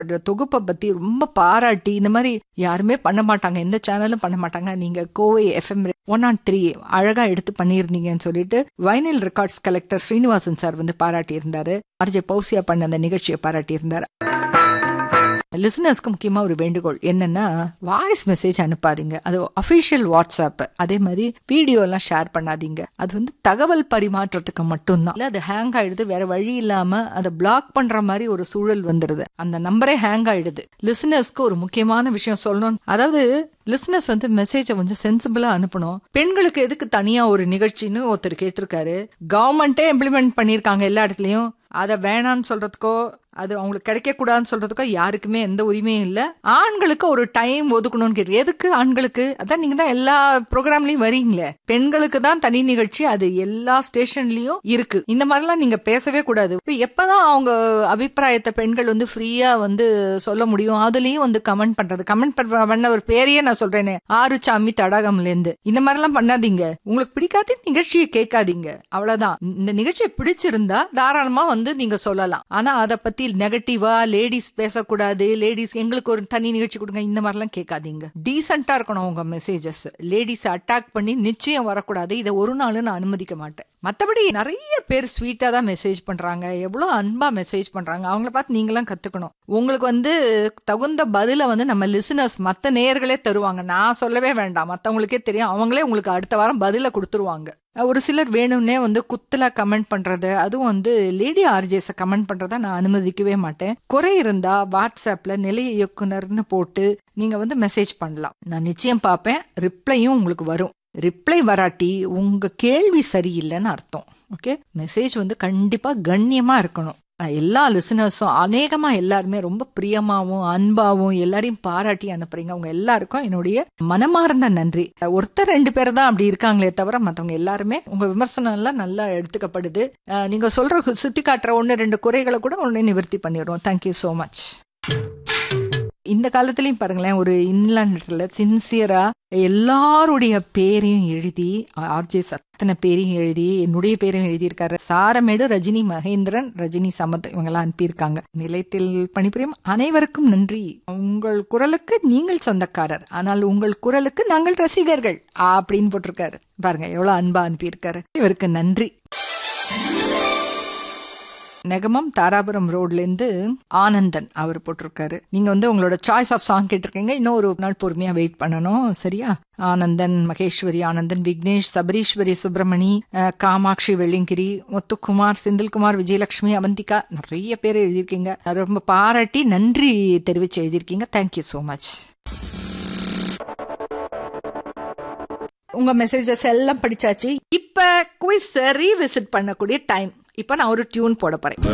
தொகுப்பை பத்தி ரொம்ப பாராட்டி இந்த மாதிரி யாருமே பண்ண மாட்டாங்க எந்த சேனலும் பண்ண மாட்டாங்க நீங்க Kovai FM one naught three அழகா எடுத்து பண்ணியிருந்தீங்கன்னு சொல்லிட்டு vinyl records collector Srinivasan sir வந்து பாராட்டி இருந்தாரு ஆர்ஜே பௌசியா பண்ண அந்த நிகழ்ச்சியை பாராட்டி இருந்தாரு லிசனர்ஸ்க்கு முக்கியமா ஒரு வேண்டுகோள் என்னன்னா வாய்ஸ் மெசேஜ் அனுப்பாதீங்க அது அஃபிஷியல் வாட்ஸ்அப் அதே மாதிரி வீடியோ எல்லாம் ஷேர் பண்ணாதீங்க அது வந்து தகவல் பரிமாற்றத்துக்கு மட்டும்தான் இல்ல அது ஹேங் ஆயிடுது வேற வழி இல்லாம அதை பிளாக் பண்ற மாதிரி ஒரு சூழல் வந்துடுது அந்த நம்பரே ஹேங் ஆயிடுது லிசனர்ஸ்க்கு ஒரு முக்கியமான விஷயம் சொல்லணும் அதாவது லிசனர்ஸ் வந்து மெசேஜை கொஞ்சம் சென்சிபிளா அனுப்பணும் பெண்களுக்கு எதுக்கு தனியா ஒரு நிகழ்ச்சின்னு ஒருத்தர் கேட்டிருக்காரு கவர்மெண்டே இம்ப்ளிமெண்ட் பண்ணியிருக்காங்க எல்லா இடத்துலயும் அதை வேணான்னு சொல்றதுக்கோ அது அவங்களுக்கு கிடைக்கக்கூடாதுன்னு சொல்றதுக்கோ யாருக்குமே எந்த உரிமையும் இல்லை ஆண்களுக்கு ஒரு டைம் ஒதுக்கணும்னு கேட்டு எதுக்கு ஆண்களுக்கு அதான் நீங்க தான் எல்லா ப்ரோக்ராம்லயும் வரீங்களே பெண்களுக்கு தான் தனி நிகழ்ச்சி அது எல்லா ஸ்டேஷன்லயும் இருக்கு இந்த மாதிரிலாம் நீங்க பேசவே கூடாது இப்ப எப்பதான் அவங்க அபிப்பிராயத்தை பெண்கள் வந்து ஃப்ரீயா வந்து சொல்ல முடியும் அதுலயும் வந்து கமெண்ட் பண்றது கமெண்ட் பண்ண ஒரு பேரையே நான் சொல்றேனே ஆறு சாமி தடாகம்ல இருந்து இந்த மாதிரிலாம் பண்ணாதீங்க உங்களுக்கு பிடிக்காத நிகழ்ச்சியை கேட்காதீங்க அவ்வளவுதான் இந்த நிகழ்ச்சியை பிடிச்சிருந்தா தாராளமா வந்து நீங்க சொல்லலாம் ஆனா அதை பத்தி நெகட்டிவா லேடிஸ் பேசக்கூடாது லேடிஸ் எங்களுக்கு ஒரு தனி நிகழ்ச்சி கொடுங்க இந்த மாதிரிலாம் கேட்காதீங்க டீசெண்டா இருக்கணும் உங்க மெசேஜஸ் லேடிஸ் அட்டாக் பண்ணி நிச்சயம் வரக்கூடாது இதை ஒரு நாள் நான் அனுமதிக்க மாட்டேன் மற்றபடி நிறைய பேர் ஸ்வீட்டா தான் மெசேஜ் பண்றாங்க எவ்வளோ அன்பா மெசேஜ் பண்றாங்க அவங்கள பார்த்து நீங்களாம் கத்துக்கணும் உங்களுக்கு வந்து தகுந்த பதில வந்து நம்ம லிசனர்ஸ் மற்ற நேயர்களே தருவாங்க நான் சொல்லவே வேண்டாம் மற்றவங்களுக்கே தெரியும் அவங்களே உங்களுக்கு அடுத்த வாரம் பதில கொடுத்துருவாங்க ஒரு சிலர் வேணும்னே வந்து குத்துல கமெண்ட் பண்றது அதுவும் வந்து லேடி ஆர்ஜேஸ கமெண்ட் பண்றத நான் அனுமதிக்கவே மாட்டேன் குறை இருந்தா வாட்ஸ்அப்ல நிலைய இயக்குனர்னு போட்டு நீங்க வந்து மெசேஜ் பண்ணலாம் நான் நிச்சயம் பார்ப்பேன் ரிப்ளையும் உங்களுக்கு வரும் ரிப்ளை வராட்டி உங்க கேள்வி சரியில்லைன்னு அர்த்தம் ஓகே மெசேஜ் வந்து கண்டிப்பா கண்ணியமா இருக்கணும் எல்லா லிசனர்ஸும் அநேகமா எல்லாருமே ரொம்ப பிரியமாவும் அன்பாவும் எல்லாரையும் பாராட்டி அனுப்புறீங்க அவங்க எல்லாருக்கும் என்னுடைய மனமார்ந்த நன்றி ஒருத்தர் ரெண்டு பேர் தான் அப்படி இருக்காங்களே தவிர மற்றவங்க எல்லாருமே உங்க விமர்சனம் எல்லாம் நல்லா எடுத்துக்கப்படுது நீங்க சொல்ற சுட்டி காட்டுற ஒன்று ரெண்டு குறைகளை கூட உடனே நிவர்த்தி பண்ணிடுறோம் தேங்க்யூ ஸோ மச் இந்த காலத்துலயும் பாருங்களேன் ஒரு இன்லாண்ட்ல சின்சியரா எல்லாருடைய பேரையும் எழுதி ஆர்ஜேஸ் அத்தனை பேரையும் எழுதி என்னுடைய பேரையும் எழுதியிருக்காரு சாரமேடு ரஜினி மகேந்திரன் ரஜினி சமத் இவங்கெல்லாம் அனுப்பியிருக்காங்க நிலையத்தில் பணிபுரியும் அனைவருக்கும் நன்றி உங்கள் குரலுக்கு நீங்கள் சொந்தக்காரர் ஆனால் உங்கள் குரலுக்கு நாங்கள் ரசிகர்கள் அப்படின்னு போட்டிருக்காரு பாருங்க எவ்வளவு அன்பா அனுப்பியிருக்காரு இவருக்கு நன்றி நெகமம் தாராபுரம் ரோட்ல இருந்து ஆனந்தன் அவர் போட்டிருக்காரு நீங்க வந்து உங்களோட சாய்ஸ் ஆஃப் சாங் கேட்டிருக்கீங்க இன்னும் ஒரு நாள் பொறுமையா வெயிட் பண்ணணும் சரியா ஆனந்தன் மகேஸ்வரி ஆனந்தன் விக்னேஷ் சபரீஸ்வரி சுப்பிரமணி காமாட்சி வெள்ளிங்கிரி முத்துக்குமார் செந்தில்குமார் விஜயலட்சுமி அவந்திகா நிறைய பேர் எழுதியிருக்கீங்க ரொம்ப பாராட்டி நன்றி தெரிவிச்சு எழுதியிருக்கீங்க தேங்க்யூ ஸோ மச் உங்க மெசேஜஸ் எல்லாம் படிச்சாச்சு இப்ப குவிஸ் ரீவிசிட் பண்ணக்கூடிய டைம் இப்ப நான் ஒரு டியூன் போட போறேன்